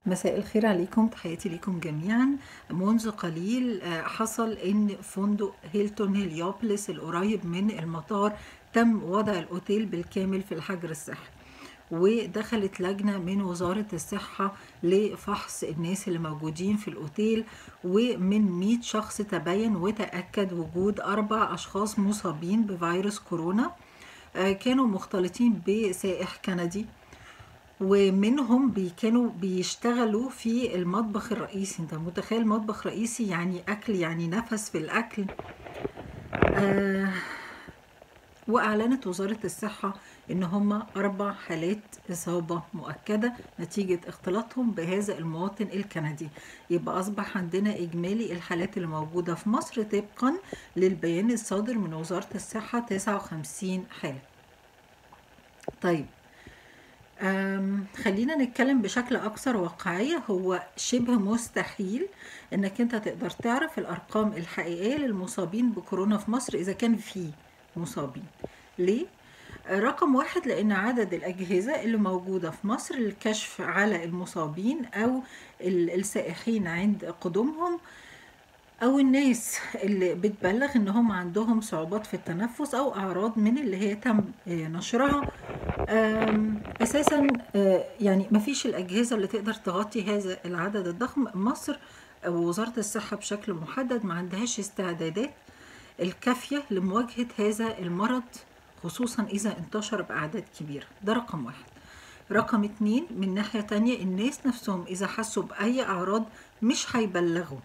مساء الخير عليكم تحياتي لكم جميعا منذ قليل آه، حصل ان فندق هيلتون هيليوبلس القريب من المطار تم وضع الاوتيل بالكامل في الحجر الصحي ودخلت لجنة من وزارة الصحة لفحص الناس اللي موجودين في الأوتيل ومن 100 شخص تبين وتأكد وجود أربع أشخاص مصابين بفيروس كورونا آه، كانوا مختلطين بسائح كندي ومنهم بي كانوا بيشتغلوا في المطبخ الرئيسي انت متخيل مطبخ رئيسي يعني اكل يعني نفس في الاكل آه واعلنت وزاره الصحه ان هم اربع حالات اصابه مؤكده نتيجه اختلاطهم بهذا المواطن الكندي يبقى اصبح عندنا اجمالي الحالات اللي موجوده في مصر طبقا للبيان الصادر من وزاره الصحه 59 حاله طيب أم، خلينا نتكلم بشكل أكثر واقعية هو شبه مستحيل إنك أنت تقدر تعرف الأرقام الحقيقية للمصابين بكورونا في مصر إذا كان في مصابين ليه؟ رقم واحد لأن عدد الأجهزة اللي موجودة في مصر للكشف على المصابين أو ال- السائحين عند قدومهم او الناس اللي بتبلغ ان هم عندهم صعوبات في التنفس او اعراض من اللي هي تم آه، نشرها آم، اساسا آه، يعني مفيش الاجهزه اللي تقدر تغطي هذا العدد الضخم مصر آه، ووزاره الصحه بشكل محدد ما عندهاش استعدادات الكافيه لمواجهه هذا المرض خصوصا اذا انتشر باعداد كبيره ده رقم واحد رقم اتنين من ناحيه تانية الناس نفسهم اذا حسوا باي اعراض مش هيبلغوا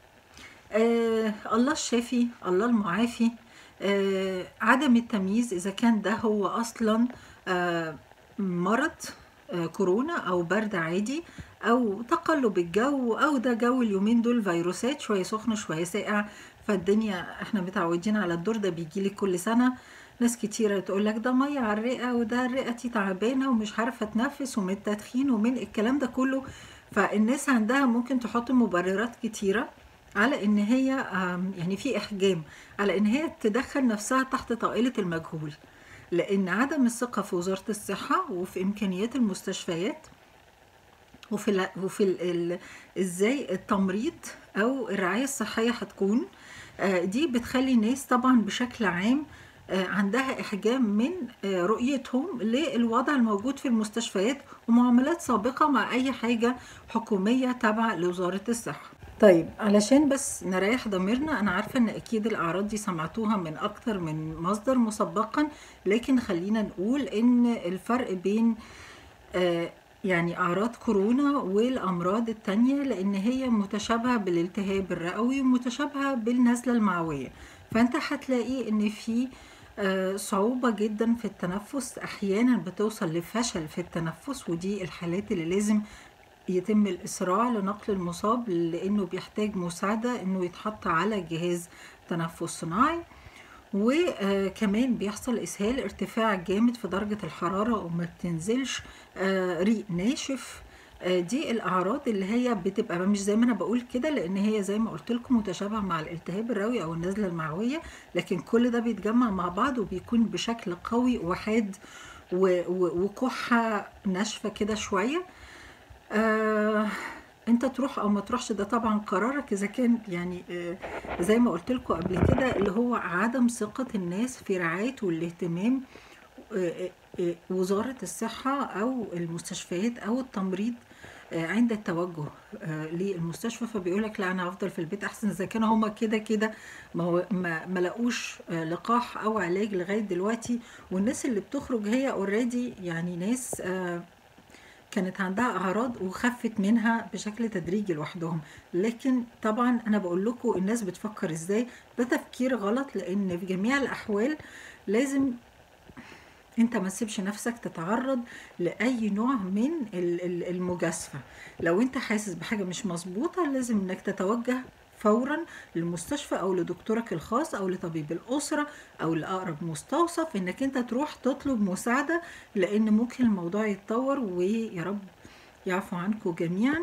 آه الله الشافي الله المعافي آه عدم التمييز إذا كان ده هو أصلا آه مرض آه كورونا أو برد عادي أو تقلب الجو أو ده جو اليومين دول فيروسات شوية سخن شوية ساقع فالدنيا احنا متعودين على الدور ده بيجيلك كل سنة ناس كتيرة تقول لك ده مية على الرئة وده رئتي تعبانة ومش عارفة اتنفس ومن التدخين ومن الكلام ده كله فالناس عندها ممكن تحط مبررات كتيرة على ان هي آم، يعني في احجام على ان هي تدخل نفسها تحت طائله المجهول لان عدم الثقه في وزاره الصحه وفي امكانيات المستشفيات وفي ال وفي ال ال ازاي التمريض او الرعايه الصحيه هتكون آه، دي بتخلي الناس طبعا بشكل عام آه، عندها احجام من آه، رؤيتهم للوضع الموجود في المستشفيات ومعاملات سابقه مع اي حاجه حكوميه تابعه لوزاره الصحه طيب علشان بس نريح ضميرنا انا عارفه ان اكيد الاعراض دي سمعتوها من اكتر من مصدر مسبقا لكن خلينا نقول ان الفرق بين آه، يعني أعراض كورونا والأمراض التانية لأن هي متشابهة بالالتهاب الرئوي ومتشابهة بالنزلة المعوية فأنت هتلاقي إن في آه، صعوبة جدا في التنفس أحيانا بتوصل لفشل في التنفس ودي الحالات اللي لازم يتم الإسراع لنقل المصاب لأنه بيحتاج مساعدة إنه يتحط على جهاز تنفس صناعي وكمان بيحصل اسهال ارتفاع جامد في درجة الحرارة وما بتنزلش آه، ريق ناشف آه، دي الاعراض اللي هي بتبقى مش زي ما انا بقول كده لان هي زي ما قلت لكم متشابهه مع الالتهاب الرئوي او النزله المعويه لكن كل ده بيتجمع مع بعض وبيكون بشكل قوي وحاد و- و- وكحه ناشفه كده شويه آه انت تروح او ما تروحش ده طبعا قرارك اذا كان يعني آه زي ما قلت لكم قبل كده اللي هو عدم ثقة الناس في رعاية والاهتمام آه آه وزارة الصحة او المستشفيات او التمريض آه عند التوجه آه للمستشفى فبيقول لك لا انا هفضل في البيت احسن اذا كانوا هما كده كده ما هو- ما ما لقوش آه لقاح او علاج لغايه دلوقتي والناس اللي بتخرج هي اوريدي يعني ناس آه كانت عندها اعراض وخفت منها بشكل تدريجي لوحدهم لكن طبعا انا بقول لكم الناس بتفكر ازاي ده تفكير غلط لان في جميع الاحوال لازم انت ما تسيبش نفسك تتعرض لاي نوع من ال- ال- المجازفه لو انت حاسس بحاجه مش مظبوطه لازم انك تتوجه فورا للمستشفى او لدكتورك الخاص او لطبيب الاسره او لاقرب مستوصف انك انت تروح تطلب مساعده لان ممكن الموضوع يتطور ويا رب يعفو عنكم جميعا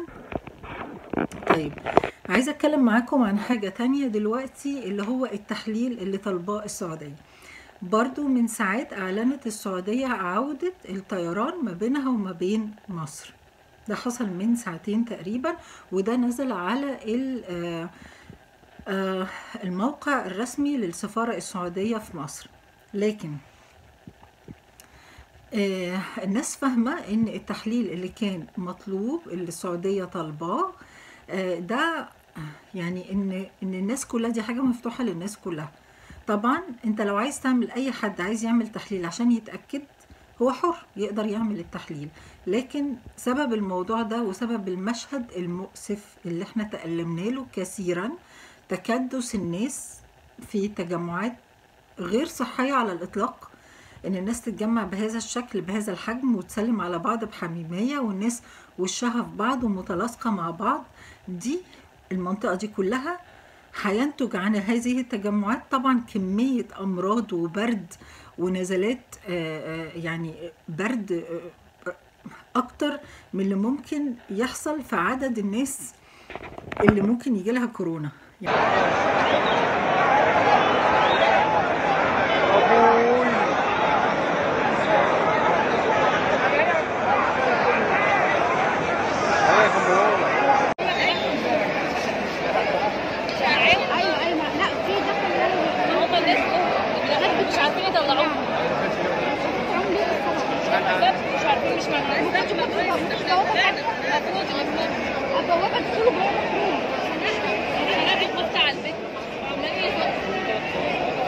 طيب عايزه اتكلم معاكم عن حاجه تانية دلوقتي اللي هو التحليل اللي طالباه السعوديه برضو من ساعات اعلنت السعوديه عوده الطيران ما بينها وما بين مصر ده حصل من ساعتين تقريبا وده نزل على ال- آه، آه، الموقع الرسمي للسفارة السعودية في مصر لكن آه، الناس فاهمة ان التحليل اللي كان مطلوب اللي السعودية طالباه آه، ده يعني ان ان الناس كلها دي حاجة مفتوحة للناس كلها طبعا انت لو عايز تعمل اي حد عايز يعمل تحليل عشان يتأكد هو حر يقدر يعمل التحليل لكن سبب الموضوع ده وسبب المشهد المؤسف اللي احنا تألمنا له كثيرا تكدس الناس في تجمعات غير صحية على الإطلاق إن الناس تتجمع بهذا الشكل بهذا الحجم وتسلم على بعض بحميمية والناس وشها في بعض ومتلاصقة مع بعض دي المنطقة دي كلها هينتج عن هذه التجمعات طبعا كمية أمراض وبرد ونزلات آه، آه، يعني برد آه، أكتر من اللي ممكن يحصل في عدد الناس اللي ممكن يجي لها كورونا ايوه ايوه لا في ده كله هم الناس بجد مش عارفين يطلعوهم مش عارفين مش معنى البوابه تدخلوا جوه مفروض هنعمل مفتح على البيت وعمال يزق.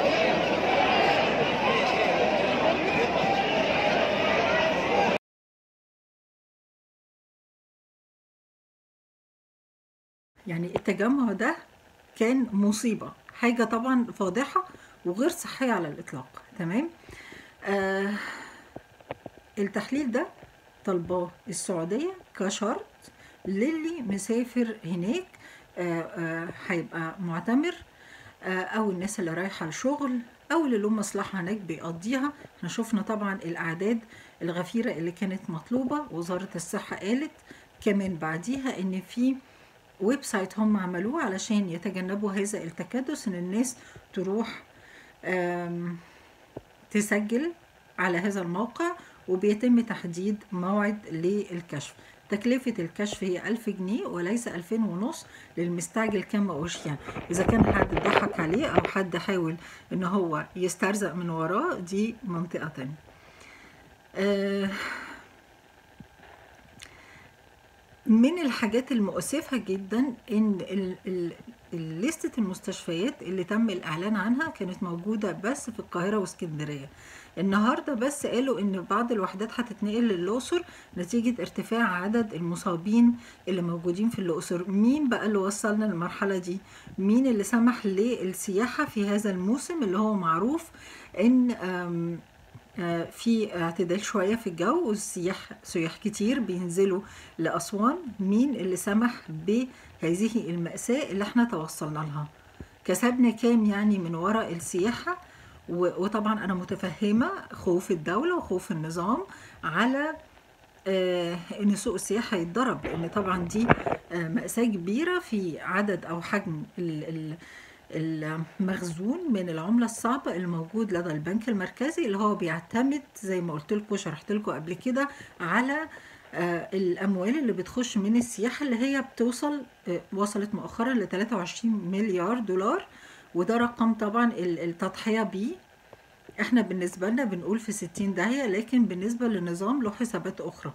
يعني التجمع ده كان مصيبة حاجة طبعا فاضحة وغير صحية على الإطلاق تمام آه التحليل ده طلباه السعودية كشرط للي مسافر هناك آه، آه، هيبقى معتمر آه، أو الناس اللي رايحة الشغل أو اللي لهم مصلحة هناك بيقضيها احنا شفنا طبعا الأعداد الغفيرة اللي كانت مطلوبة وزارة الصحة قالت كمان بعديها إن في ويب سايت هم عملوه علشان يتجنبوا هذا التكدس ان الناس تروح آم، تسجل على هذا الموقع وبيتم تحديد موعد للكشف تكلفة الكشف هي ألف جنيه وليس ألفين ونص للمستعجل كما أشيع إذا كان حد ضحك عليه أو حد حاول إن هو يسترزق من وراه دي منطقة تانية آه من الحاجات المؤسفة جدا ان ال- ال- ال- لستة المستشفيات اللي تم الاعلان عنها كانت موجودة بس في القاهرة واسكندرية النهاردة بس قالوا ان بعض الوحدات هتتنقل للأقصر نتيجة ارتفاع عدد المصابين اللي موجودين في الأقصر مين بقى اللي وصلنا للمرحلة دي مين اللي سمح للسياحة في هذا الموسم اللي هو معروف ان آم، آه، في اعتدال شوية في الجو والسياح سياح كتير بينزلوا لأسوان مين اللي سمح بهذه المأساة اللي احنا توصلنا لها كسبنا كام يعني من وراء السياحة و- وطبعا أنا متفهمة خوف الدولة وخوف النظام على آه، ان سوق السياحه يتضرب لان طبعا دي آه، مأساة كبيره في عدد او حجم ال- ال- المخزون من العمله الصعبه الموجود لدى البنك المركزي اللي هو بيعتمد زي ما قلت لكم شرحت لكم قبل كده على آه، الاموال اللي بتخش من السياحه اللي هي بتوصل آه، وصلت مؤخرا ل 23 مليار دولار وده رقم طبعا ال- التضحيه بيه احنا بالنسبه لنا بنقول في 60 داهيه لكن بالنسبه للنظام له حسابات اخرى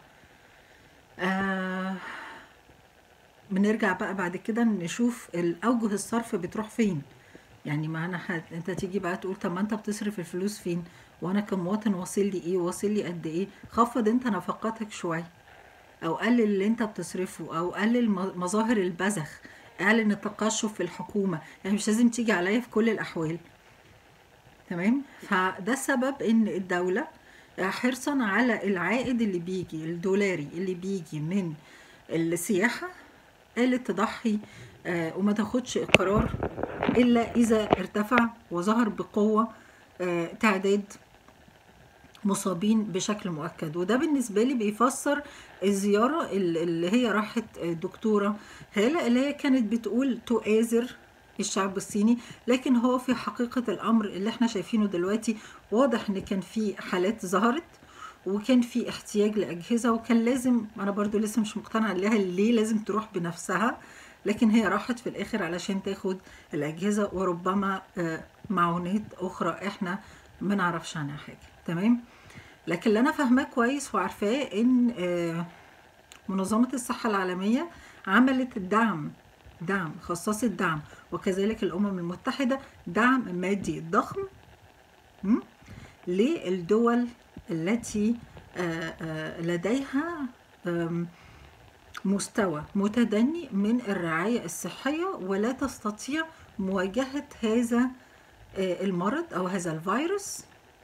آه بنرجع بقى بعد كده نشوف الأوجه الصرف بتروح فين يعني ما انا حد... انت تيجي بقى تقول طب ما انت بتصرف الفلوس فين وانا كمواطن واصل لي ايه واصل لي قد ايه خفض انت نفقاتك شويه او قلل اللي انت بتصرفه او قلل م- مظاهر البذخ اعلن التقشف في الحكومه يعني مش لازم تيجي عليا في كل الاحوال تمام فده السبب ان الدولة حرصا على العائد اللي بيجي الدولاري اللي بيجي من السياحة قالت تضحي آه، وما تاخدش القرار إلا إذا ارتفع وظهر بقوة آه، تعداد مصابين بشكل مؤكد وده بالنسبة لي بيفسر الزيارة ال- اللي هي راحت دكتورة هالة اللي هي كانت بتقول تؤازر الشعب الصيني لكن هو في حقيقة الأمر اللي احنا شايفينه دلوقتي واضح ان كان في حالات ظهرت وكان في احتياج لاجهزه وكان لازم انا برضو لسه مش مقتنعه لها ليه لازم تروح بنفسها لكن هي راحت في الاخر علشان تاخد الاجهزه وربما آه، معونات اخرى احنا ما نعرفش عنها حاجه تمام لكن اللي انا فاهماه كويس وعارفاه ان آه، منظمه الصحه العالميه عملت دعم دعم خصصت دعم وكذلك الامم المتحده دعم مادي ضخم م? للدول التي آه، آه، لديها آم، مستوى متدني من الرعاية الصحية ولا تستطيع مواجهة هذا آه، المرض أو هذا الفيروس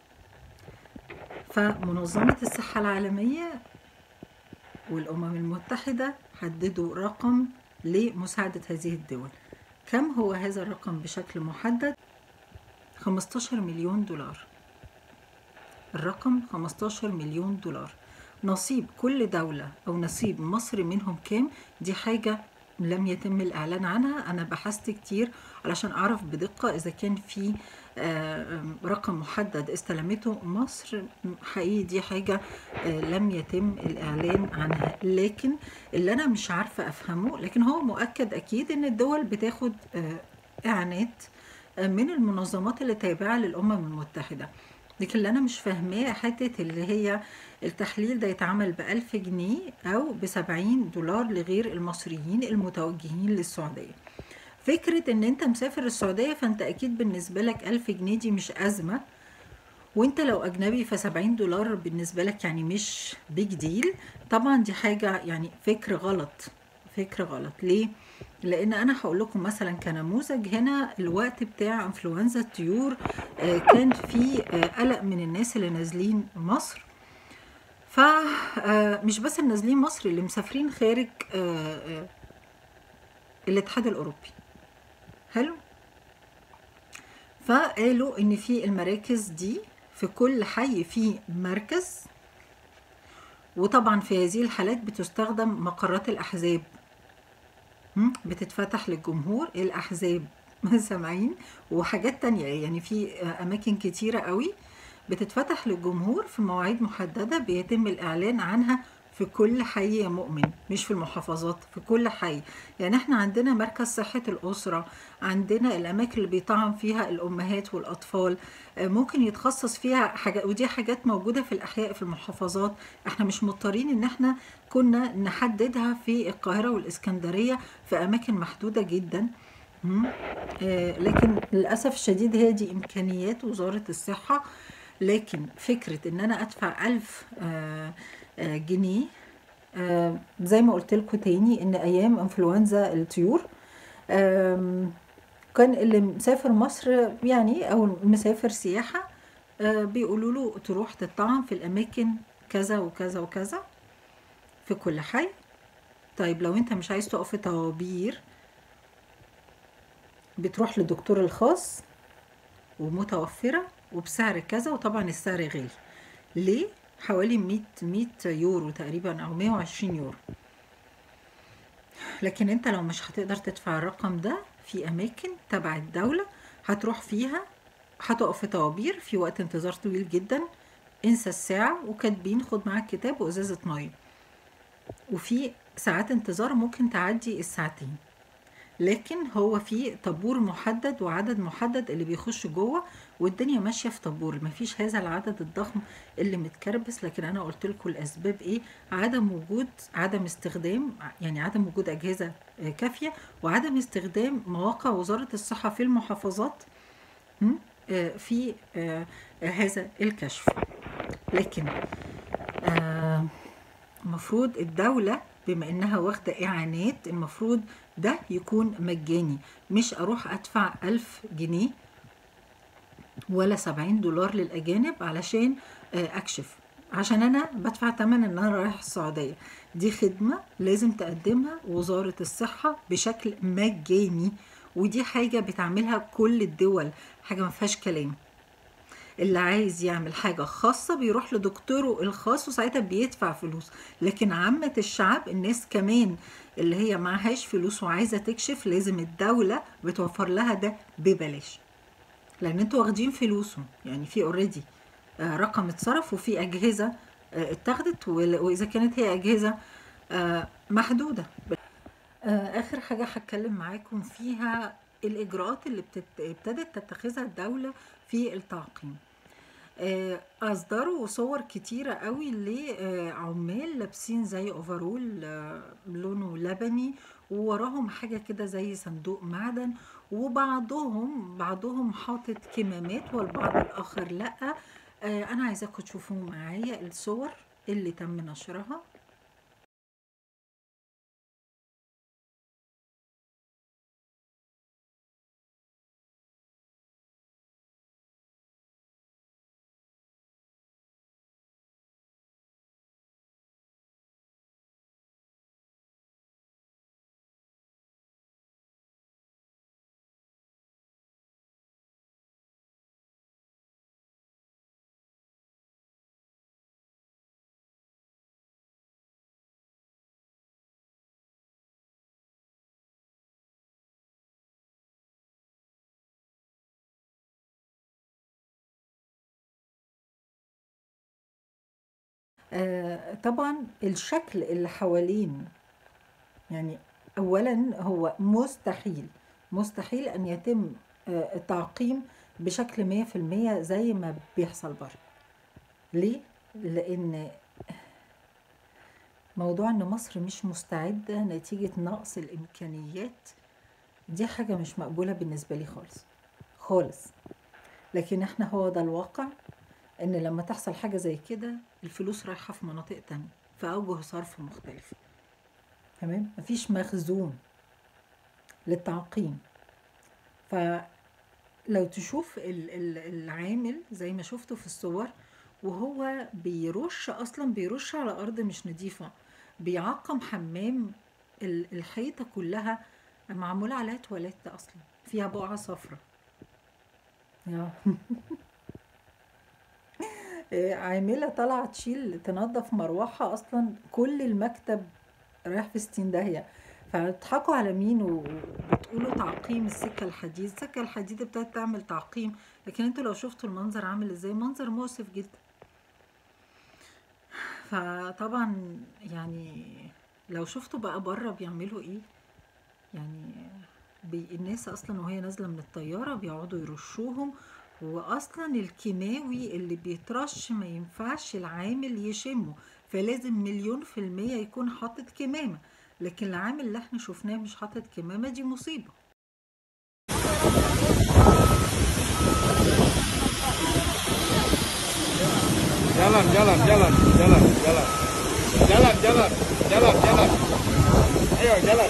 فمنظمة الصحة العالمية والأمم المتحدة حددوا رقم لمساعدة هذه الدول كم هو هذا الرقم بشكل محدد 15 مليون دولار الرقم 15 مليون دولار نصيب كل دولة أو نصيب مصر منهم كام دي حاجة لم يتم الإعلان عنها أنا بحثت كتير علشان أعرف بدقة إذا كان في آه، رقم محدد استلمته مصر حقيقي دي حاجة آه، لم يتم الإعلان عنها لكن اللي أنا مش عارفة أفهمه لكن هو مؤكد أكيد إن الدول بتاخد آه، إعانات آه، من المنظمات اللي تابعة للأمم المتحدة لكن اللي أنا مش فاهماه حتة اللي هي التحليل ده يتعمل بألف جنيه أو بسبعين دولار لغير المصريين المتوجهين للسعودية فكرة ان انت مسافر السعودية فانت اكيد بالنسبة لك ألف جنيه دي مش أزمة وانت لو اجنبي فسبعين دولار بالنسبة لك يعني مش بيج ديل طبعا دي حاجة يعني فكر غلط فكر غلط ليه؟ لان انا هقول لكم مثلا كنموذج هنا الوقت بتاع انفلونزا الطيور آه، كان في آه، قلق من الناس اللي نازلين مصر فمش بس اللي نازلين مصر اللي مسافرين خارج آه، آه، الاتحاد الاوروبي حلو فقالوا ان في المراكز دي في كل حي في مركز وطبعا في هذه الحالات بتستخدم مقرات الاحزاب مم؟ بتتفتح للجمهور الاحزاب سامعين وحاجات تانية يعني في اماكن كتيرة قوي بتتفتح للجمهور في مواعيد محددة بيتم الاعلان عنها في كل حي يا مؤمن مش في المحافظات في كل حي يعني احنا عندنا مركز صحة الأسرة عندنا الأماكن اللي بيطعم فيها الأمهات والأطفال آه، ممكن يتخصص فيها حاجات ودي حاجات موجودة في الأحياء في المحافظات احنا مش مضطرين ان احنا كنا نحددها في القاهرة والإسكندرية في أماكن محدودة جدا مم. آه، لكن للأسف الشديد هي دي إمكانيات وزارة الصحة لكن فكرة إن أنا أدفع ألف آه، آه، جنيه آه، زي ما قلت لكم تاني إن أيام إنفلونزا الطيور آم، كان اللي مسافر مصر يعني أو مسافر سياحة آه، بيقولوا له تروح تطعم في الأماكن كذا وكذا وكذا في كل حي طيب لو انت مش عايز تقف في طوابير بتروح للدكتور الخاص ومتوفرة وبسعر كذا وطبعا السعر غالي ليه؟ حوالي 100 100 يورو تقريبا او 120 يورو لكن انت لو مش هتقدر تدفع الرقم ده في اماكن تبع الدولة هتروح فيها هتقف في طوابير في وقت انتظار طويل جدا انسى الساعة وكاتبين خد معاك كتاب وازازة مية وفي ساعات انتظار ممكن تعدي الساعتين لكن هو في طابور محدد وعدد محدد اللي بيخش جوه والدنيا ماشيه في طابور مفيش هذا العدد الضخم اللي متكربس لكن انا قلت لكم الاسباب ايه عدم وجود عدم استخدام يعني عدم وجود اجهزه آه، كافيه وعدم استخدام مواقع وزاره الصحه في المحافظات م? آه، في آه، آه، هذا الكشف لكن آه، المفروض الدولة بما انها واخدة اعانات المفروض ده يكون مجاني مش اروح ادفع الف جنيه ولا سبعين دولار للاجانب علشان آه، اكشف عشان انا بدفع تمن ان انا رايح السعودية دي خدمة لازم تقدمها وزارة الصحة بشكل مجاني ودي حاجة بتعملها كل الدول حاجة ما فيهاش كلام اللي عايز يعمل حاجة خاصة بيروح لدكتوره الخاص وساعتها بيدفع فلوس لكن عامة الشعب الناس كمان اللي هي معهاش فلوس وعايزة تكشف لازم الدولة بتوفر لها ده ببلاش لان انتوا واخدين فلوسهم يعني في اوريدي رقم اتصرف وفي اجهزة آه، اتاخدت وال- واذا كانت هي اجهزه آه، محدوده آه، اخر حاجه هتكلم معاكم فيها الاجراءات اللي بتت- ابتدت تتخذها الدوله في التعقيم آه، اصدروا صور كتيره قوي لعمال لابسين زي اوفرول آه، لونه لبني ووراهم حاجه كده زي صندوق معدن وبعضهم بعضهم حاطط كمامات والبعض الاخر لا آه، انا عايزاكم تشوفوا معايا الصور اللي تم نشرها آه، طبعا الشكل اللي حوالين يعني اولا هو مستحيل مستحيل ان يتم آه، التعقيم بشكل 100% زي ما بيحصل بره ليه لان موضوع ان مصر مش مستعده نتيجه نقص الامكانيات دي حاجه مش مقبوله بالنسبه لي خالص خالص لكن احنا هو ده الواقع ان لما تحصل حاجه زي كده الفلوس رايحه في مناطق تانية في اوجه صرف مختلفه تمام مفيش مخزون للتعقيم فلو تشوف ال- ال- العامل زي ما شفته في الصور وهو بيرش اصلا بيرش على ارض مش نظيفه بيعقم حمام ال- الحيطه كلها معموله عليها تواليت اصلا فيها بقعه صفرة يا إيه، عامله طالعه تشيل تنظف مروحه اصلا كل المكتب رايح في ستين داهيه فبتضحكوا على مين وبتقولوا تعقيم السكه الحديد السكه الحديد ابتدت تعمل تعقيم لكن انتوا لو شفتوا المنظر عامل ازاي منظر مؤسف جدا فطبعا يعني لو شفتوا بقى بره بيعملوا ايه يعني بي الناس اصلا وهي نازله من الطياره بيقعدوا يرشوهم واصلا الكيماوي اللي بيترش ما ينفعش العامل يشمه فلازم مليون في المية يكون حاطط كمامة لكن العامل اللي احنا شفناه مش حاطط كمامة دي مصيبة Jalan, jalan, jalan, jalan, jalan. Jalan, jalan, jalan, jalan. Ayo, jalan.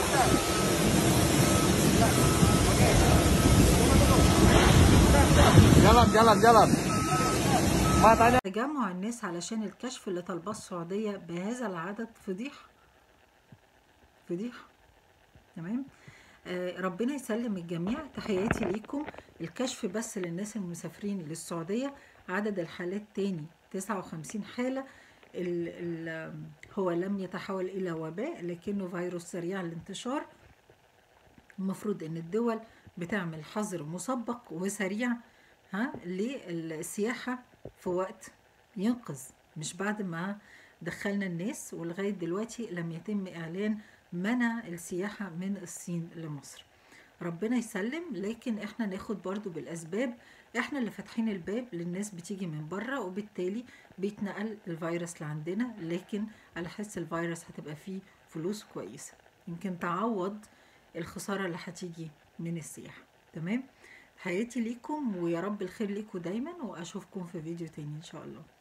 Jalan, jalan, jalan. Matanya تجمع الناس علشان الكشف اللي طالباه السعودية بهذا العدد فضيحة فضيحة تمام آه ربنا يسلم الجميع تحياتي ليكم الكشف بس للناس المسافرين للسعودية عدد الحالات تاني 59 حالة ال ال هو لم يتحول إلى وباء لكنه فيروس سريع الانتشار المفروض ان الدول بتعمل حظر مسبق وسريع ها للسياحة في وقت ينقذ مش بعد ما دخلنا الناس ولغاية دلوقتي لم يتم إعلان منع السياحة من الصين لمصر ربنا يسلم لكن احنا ناخد برضو بالأسباب احنا اللي فاتحين الباب للناس بتيجي من بره وبالتالي بيتنقل الفيروس لعندنا لكن على حس الفيروس هتبقى فيه فلوس كويسة يمكن تعوض الخسارة اللي هتيجي من السياحة تمام حياتي ليكم ويا رب الخير ليكم دايما واشوفكم في فيديو تاني ان شاء الله